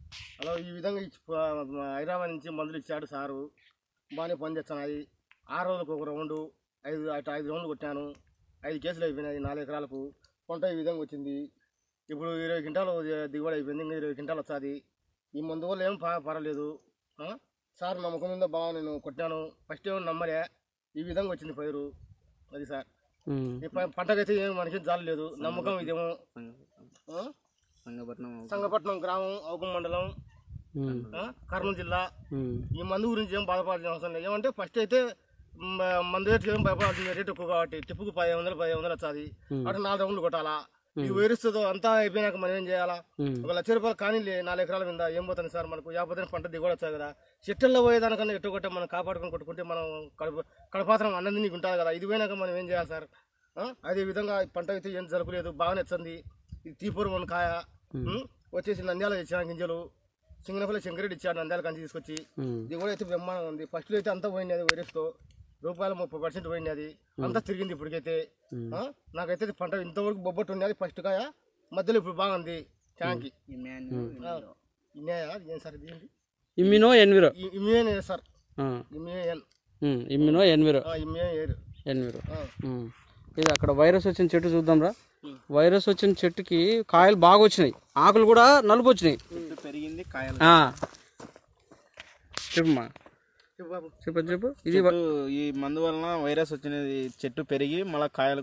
అలా ఈ విధంగా ఇచ్చి ప- హైదరాబాద్ నుంచి మందులు ఇచ్చాడు సారు బాగానే పనిచేస్తున్నాయి ఆరు రోజులకు ఒక రౌండు ఐదు అటు ఐదు రౌండ్లు కొట్టాను ఐదు కేసులు అయిపోయినాయి నాలుగు ఎకరాలకు పంట ఈ విధంగా వచ్చింది ఇప్పుడు ఇరవై క్వింటాలు ది- దిగుబడి అయిపోయింది ఇంకా ఇరవై క్వింటాలు వస్తుంది ఈ మందు వల్ల ఏం ప- పర్వాలేదు ఆ? సార్ నమ్మకం ఉందో బాగా నేను కొట్టాను ఫస్ట్ ఏమో నమ్మలే ఈ విధంగా వచ్చింది పైరు అది సార్ ఉమ్. ఈ ప- పంటకైతే ఏం మనకి జాలలేదు నమ్మకం ఇదేమో ఆ? సంగపట్నం గ్రామం అవుకం మండలం ఉమ్. ఆ? కర్నూలు జిల్లా ఉమ్. ఈ మందు గురించి ఏం బాధపడాల్సిన అవసరం లేదు ఏమంటే ఫస్ట్ అయితే మ, మందు రేటు ఏం భయపడాల్సింది రేటు ఎక్కువ కాబట్టి టిప్పుకు పది వందలు పది వందలు వచ్చాది అటు నాలుగు రౌండ్లు కొట్టాలా ఈ వైరస్ తో అంతా అయిపోయినాక మనం ఏం చేయాలా ఉమ్. ఒక లక్ష రూపాయలు కానీ నాలుగు ఎకరాల మీద ఏం పోతుంది సార్ మనకు యాభై పంట దిగుబడి వచ్చాయి కదా చెట్టుల్లో పోయేదానికన్నా ఎట్టు కొట్టే మనం కాపాడుకొని కొట్టుకుంటే మనం కడుపు కడపాత్రం అన్నది నీకు ఉంటుంది కదా ఇది పోయినాక మనం ఏం చేయాలి సార్ ఆ? అదే విధంగా ఈ పంట అయితే ఏం జరగలేదు బాగానే వచ్చింది ఇది తీపూరు మన కాయ ఉం? వచ్చేసి నంద్యాల ఇచ్చాను గింజలు సింగనపల్లి శంకరెడ్డి ఇచ్చాడు నంద్యాల కంచి తీసుకొచ్చి ఉమ్. దిగుబడి అయితే బ్రహ్మాండంగా ఉంది ఫస్ట్లో అయితే అంతా పోయింది అది వైరస్తో రూపాయలు ముప్పై పర్సెంట్ పోయింది అది అంతా తిరిగింది ఇప్పటికైతే ఆ? నాకైతే పంట ఇంతవరకు బొబ్బట్టు ఉన్నది ఫస్ట్ కాయ మధ్యలో ఇప్పుడు బాగుంది ట్యాంకి ఇన్నేయా ఏం సార్ ఇది ఏంటి? ఇమ్మినో ఎన్విరో ఇ- ఇమ్యూన్ ఏ సార్ ఆ. ఇమ్యూన్ ఉమ్. ఇమ్మినో ఎన్విరో ఆ, ఇమ్యూన్ ఏరు ఎన్విరో ఆ. ఉమ్. ఇది అక్కడ వైరస్ వచ్చిన చెట్టు చూద్దాం రా వైరస్ వచ్చిన చెట్టుకి కాయలు బాగా వచ్చినాయి ఆకులు కూడా నలుపు వచ్చినాయి పెరిగింది కాయలు ఆ. చెప్పమ్మా చెప్పు బాబు చెప్పు చెప్పు ఇది చెట్టు ఈ మందు వలన వైరస్ వచ్చినది చెట్టు పెరిగి మళ్ళీ కాయలు